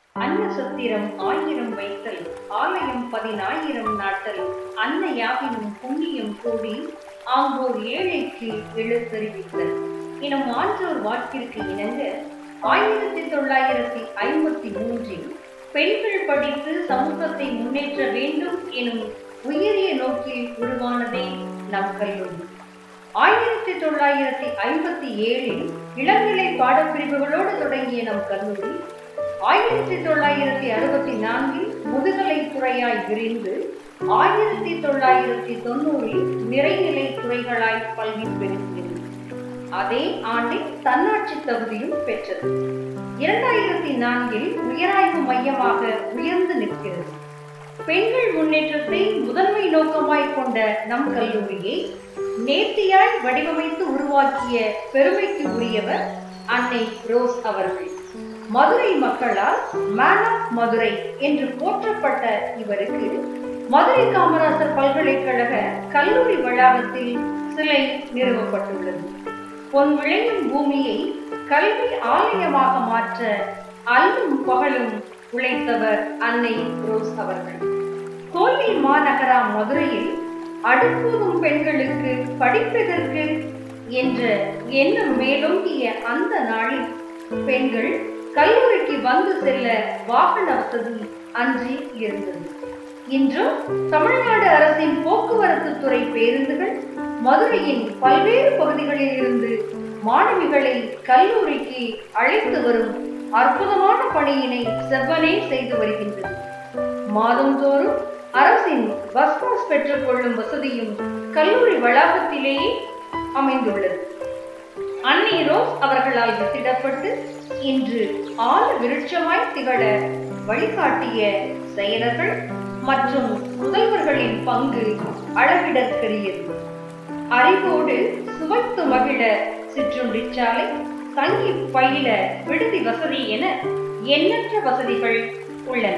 அன்ன சத்திரம் ஆயிரம் வைத்தல் ஆலயம் பதினாயிரம் நாட்டல் அன்ன யாவினும் புண்ணியம் கூடி ஆங்கோர் ஏழைக்கு எழுத்தறிவித்தல் எனும் ஆன்றோர் வாக்கிற்கு இணங்க ஆயிரத்தி தொள்ளாயிரத்தி ஐம்பத்தி மூன்றில் பெண்கள் படித்து சமூகத்தை முன்னேற்ற வேண்டும் எனும் உயரிய நோக்கில் உருவானதே நம் கல்லூரி ஆயிரத்தி தொள்ளாயிரத்தி ஐம்பத்தி ஏழில் இளநிலை பாடப்பிரிவுகளோடு தொடங்கிய நம் கல்லூரி ஆயிரத்தி தொள்ளாயிரத்தி அறுபத்தி நான்கில் முதுகலை துறையாய் விரிந்து ஆயிரத்தி தொள்ளாயிரத்தி தொண்ணூறில் நிறைநிலை துறைகளாய் பல்கி பெறுகிறது அதே ஆண்டில் தன்னாட்சி தகுதியும் பெற்றது இரண்டாயிரத்தி நான்கில் உயராய்வு மையமாக உயர்ந்து நிற்கிறது பெண்கள் முன்னேற்றத்தை முதன்மை நோக்கமாய் கொண்ட நம் கல்லூரியை நேர்த்தியாய் வடிவமைத்து உருவாக்கிய பெருமைக்கு உரியவர் அன்னை ரோஸ் அவர்கள் மதுரை மக்களால் மேன் ஆஃப் மதுரை என்று போற்றப்பட்ட இவருக்கு மதுரை காமராசர் பல்கலைக்கழக கல்லூரி வளாகத்தில் சிலை நிறுவப்பட்டுள்ளது பொன் விளையும் பூமியை கல்வி ஆலயமாக மாற்ற அல்லும் பகலும் உழைத்தவர் அன்னை ரோஸ் அவர்கள் கோல்லி மாநகரா மதுரையில் அடுப்பூதும் பெண்களுக்கு படிப்பதற்கு என்ற எண்ணம் மேலோங்கிய அந்த நாளில் பெண்கள் கல்லூரிக்கு வந்து செல்ல வாகன வசதி அன்றி இருந்தது இன்றும் தமிழ்நாடு அரசின் போக்குவரத்து துறை பேருந்துகள் மதுரையின் பல்வேறு பகுதிகளில் இருந்து மாணவிகளை கல்லூரிக்கு அழைத்து வரும் அற்புதமான பணியினை செவ்வனே செய்து வருகின்றது மாதந்தோறும் அரசின் பஸ் பாஸ் பெற்றுக் கொள்ளும் வசதியும் கல்லூரி வளாகத்திலேயே அமைந்துள்ளது அன்னை ரோஸ் அவர்களால் வித்திடப்பட்டு இன்று ஆழ விருட்சமாய் திகழ வழிகாட்டிய செயலர்கள் மற்றும் முதல்வர்களின் பங்கு அளவிடற்கரியது அறிவோடு சுவைத்து மகிழ சிற்றுண்டிச்சாலை தங்கி பயில விடுதி வசதி என எண்ணற்ற வசதிகள் உள்ளன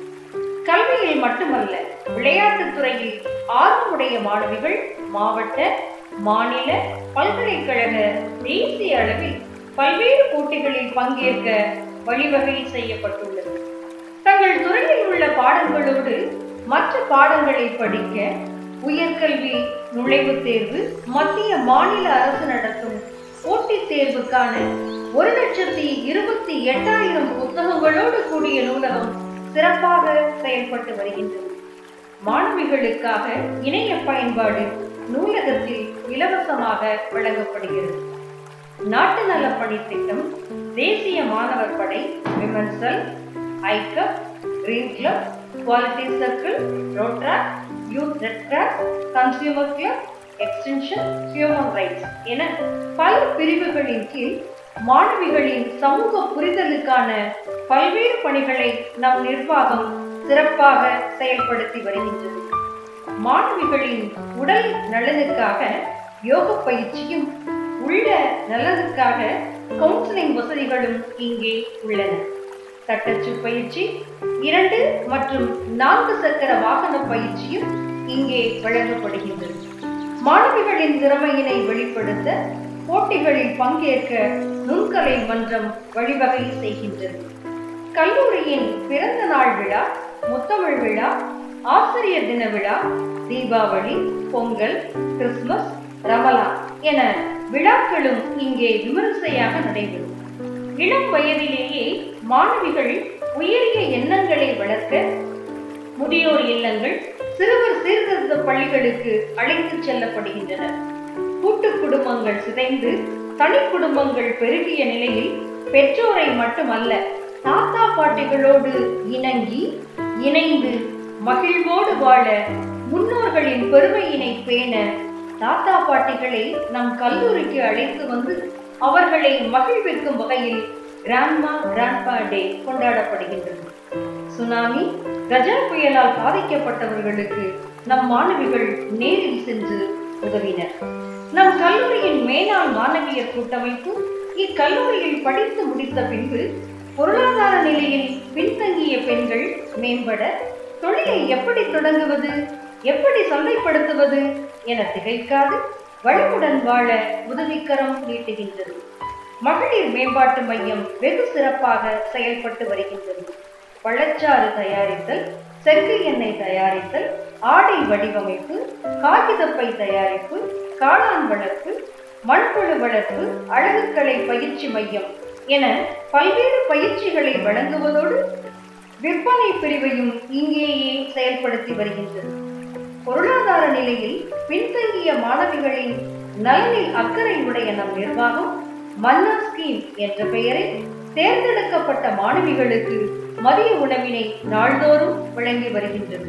கல்வியில் மட்டுமல்ல விளையாட்டுத் துறையில் ஆர்வமுடைய மாணவிகள் மாவட்ட மாநில பல்கலைக்கழக தேசிய அளவில் பல்வேறு போட்டிகளில் பங்கேற்க வழிவகை செய்யப்பட்டுள்ளது தங்கள் துறையில் உள்ள பாடங்களோடு மற்ற பாடங்களை படிக்க உயர்கல்வி நுழைவுத் தேர்வு மத்திய மாநில அரசு நடத்தும் போட்டித் தேர்வுக்கான ஒரு லட்சத்தி இருபத்தி எட்டாயிரம் புத்தகங்களோடு கூடிய நூலகம் சிறப்பாக செயல்பட்டு வருகின்றது மாணவிகளுக்காக இணைய பயன்பாடு நூலகத்தில் இலவசமாக வழங்கப்படுகிறது நாட்டு நல பணி திட்டம் தேசிய மாணவர் படை விமன் செல் ஐக்கப் கிரீன் கிளப் குவாலிட்டி சர்க்கிள் ரோட்ரா youth red cross consumer club extension human rights என பல பிரிவுகளின் கீழ் மாணவிகளின் சமூக புரிதலுக்கான பல்வேறு பணிகளை நம் நிர்வாகம் சிறப்பாக செயல்படுத்தி வருகின்றது மாணவிகளின் உடல் நலனுக்காக யோக பயிற்சியும் உள்ள நலனுக்காக கவுன்சிலிங் வசதிகளும் இங்கே உள்ளன தட்டச்சு பயிற்சி இரண்டு மற்றும் நான்கு சக்கர வாகன பயிற்சியும் இங்கே வழங்கப்படுகின்றது மாணவிகளின் திறமையினை வெளிப்படுத்த போட்டிகளில் பங்கேற்க நுண்கலை மன்றம் வழிவகை செய்கின்றது கல்லூரியின் பிறந்த நாள் விழா முத்தமிழ் விழா ஆசிரியர் தின விழா தீபாவளி பொங்கல் கிறிஸ்துமஸ் ரமலான் என விழாக்களும் இங்கே விமரிசையாக நடைபெறும் இளம் வயதிலேயே மாணவிகள் உயரிய எண்ணங்களை வளர்க்க முதியோர் இல்லங்கள் சிறுவர் சீர்திருத்த பள்ளிகளுக்கு அழைத்துச் செல்லப்படுகின்றனர் கூட்டு குடும்பங்கள் சிதைந்து தனி குடும்பங்கள் பெருகிய நிலையில் பெற்றோரை மட்டுமல்ல தாத்தா பாட்டிகளோடு இணங்கி இணைந்து மகிழ்வோடு வாழ முன்னோர்களின் பெருமையினை பேண தாத்தா பாட்டிகளை நம் கல்லூரிக்கு அழைத்து வந்து அவர்களை மகிழ்விக்கும் வகையில் கிராண்ட்மா கிராண்ட்பா டே கொண்டாடப்படுகின்றது சுனாமி கஜா புயலால் பாதிக்கப்பட்டவர்களுக்கு நம் மாணவிகள் நேரில் சென்று உதவினர் நம் கல்லூரியின் மேலாள் மாணவியர் கூட்டமைப்பு இக்கல்லூரியில் படித்து முடித்த பின்பு பொருளாதார நிலையில் பின்தங்கிய பெண்கள் மேம்பட தொழிலை எப்படி தொடங்குவது எப்படி சந்தைப்படுத்துவது என திகைக்காது வளமுடன் வாழ உதவிக்கரம் நீட்டுகின்றது மகளிர் மேம்பாட்டு மையம் வெகு சிறப்பாக செயல்பட்டு வருகின்றது பழச்சாறு தயாரித்தல் செக்கு எண்ணெய் தயாரித்தல் ஆடை வடிவமைப்பு காகிதப்பை தயாரிப்பு காளான் வளர்ப்பு மண்புழு வளர்ப்பு அழகுக்கலை பயிற்சி மையம் என பல்வேறு பயிற்சிகளை வழங்குவதோடு விற்பனை பிரிவையும் இங்கேயே செயல்படுத்தி வருகின்றது பொருளாதார நிலையில் பின்தங்கிய மாணவிகளின் நலனில் அக்கறை உடைய நம் நிர்வாகம் மன்னா ஸ்கீம் என்ற பெயரில் தேர்ந்தெடுக்கப்பட்ட மாணவிகளுக்கு மதிய உணவினை நாள்தோறும் வழங்கி வருகின்றது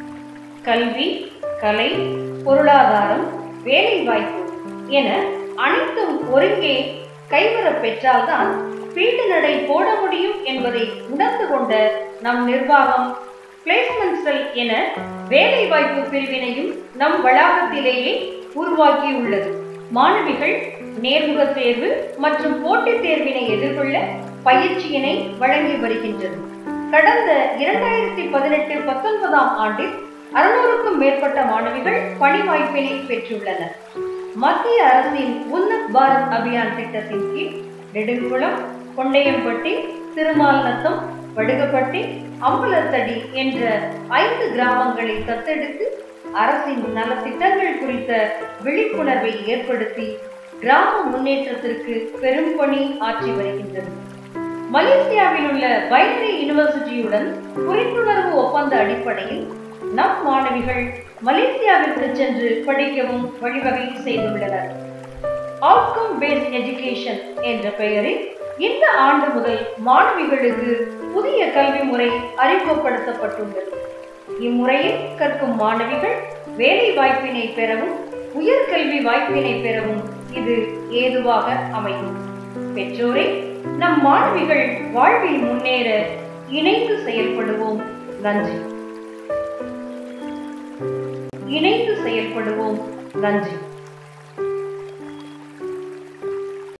கல்வி கலை பொருளாதாரம் வேலைவாய்ப்பு என அனைத்தும் ஒருங்கே கைவரப் பெற்றால்தான் வீட்டு நடை போட முடியும் என்பதை உணர்ந்து கொண்ட நம் நிர்வாகம் பிளேஸ்மெண்ட் செல் என வேலைவாய்ப்பு பிரிவினையும் நம் வளாகத்திலேயே உருவாக்கியுள்ளது மாணவிகள் நேர்முக தேர்வு மற்றும் போட்டித் தேர்வினை எதிர்கொள்ள பயிற்சியினை வழங்கி வருகின்றது கடந்த இரண்டாயிரத்தி பதினெட்டு பத்தொன்பதாம் ஆண்டில் அறுநூறுக்கும் மேற்பட்ட மாணவிகள் பணி வாய்ப்பினை பெற்றுள்ளனர் மத்திய அரசின் உன்னத் பாரத் அபியான் திட்டத்தின் கீழ் நெடுங்குளம் கொண்டையம்பட்டி திருமால்நத்தம் வடுகப்பட்டி அம்பலத்தடி என்ற ஐந்து கிராமங்களை தத்தெடுத்து அரசின் நலத்திட்டங்கள் குறித்த விழிப்புணர்வை ஏற்படுத்தி கிராம முன்னேற்றத்திற்கு பெரும் பணி ஆற்றி வருகின்றது மலேசியாவில் உள்ள பைனரி யூனிவர்சிட்டியுடன் புரிந்துணர்வு ஒப்பந்த அடிப்படையில் நம் மாணவிகள் மலேசியாவிற்கு சென்று படிக்கவும் வழிவகை செய்துள்ளனர் அவுட்கம் பேஸ்ட் எஜுகேஷன் என்ற பெயரில் இந்த ஆண்டு முதல் மாணவிகளுக்கு புதிய கல்வி முறை அறிமுகப்படுத்தப்பட்டுள்ளது இம்முறையில் கற்கும் மாணவிகள் வேலை வாய்ப்பினை பெறவும் உயர்கல்வி வாய்ப்பினை பெறவும் இது ஏதுவாக அமையும் பெற்றோரே நம் மாணவிகள் வாழ்வில் முன்னேற இணைந்து செயல்படுவோம் நன்றி இணைந்து செயல்படுவோம் நன்றி